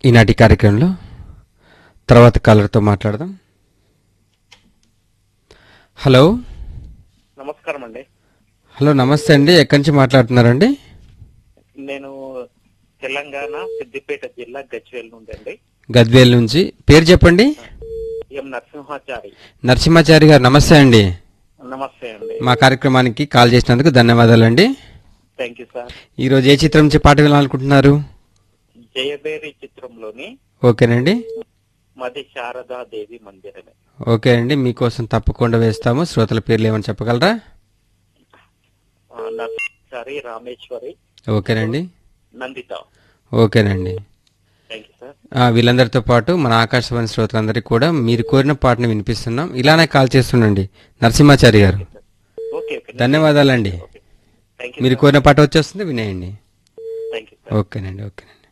ఈనాటి కార్యక్రమంలో తర్వాత కాలర్తో మాట్లాడదాం హలో నమస్కారం అండి హలో నమస్తే అండి ఎక్కడి నుంచి మాట్లాడుతున్నారండి నేను తెలంగాణ సిద్దిపేట జిల్లా గజ్వేల్ నుండి అండి గద్వేల్ నుంచి పేరు చెప్పండి ఎం నరసింహాచారి నరసింహాచారి గారు నమస్తే అండి నమస్తే అండి మా కార్యక్రమానికి కాల్ చేసినందుకు ధన్యవాదాలండి థ్యాంక్ యూ సార్ ఈరోజు ఏ చిత్రం నుంచి పాట వినాలనుకుంటున్నారు జయబేరి చిత్రంలోని ఓకేనండి మది శారదా దేవి మందిరమే ఓకే అండి మీకోసం తప్పకుండా వేస్తాము శ్రోతల పేర్లు ఏమని చెప్పగలరా ఆ, నరసింహాచారి రామేశ్వరి ఓకేనండి నందిత ఓకేనండి థ్యాంక్ యూ సార్ ఆ, వీళ్ళందరితో పాటు మన ఆకాశవాణి శ్రోతలందరికీ కూడా మీరు కోరిన పాటను వినిపిస్తున్నాం ఇలానే కాల్ చేస్తుండండి నరసింహాచారి గారు ఓకే ఓకే ధన్యవాదాలండి థ్యాంక్ యూ మీరు కోరిన పాట వచ్చేస్తుంది వినేయండి థ్యాంక్ యూ సార్ ఓకేనండి ఓకేనండి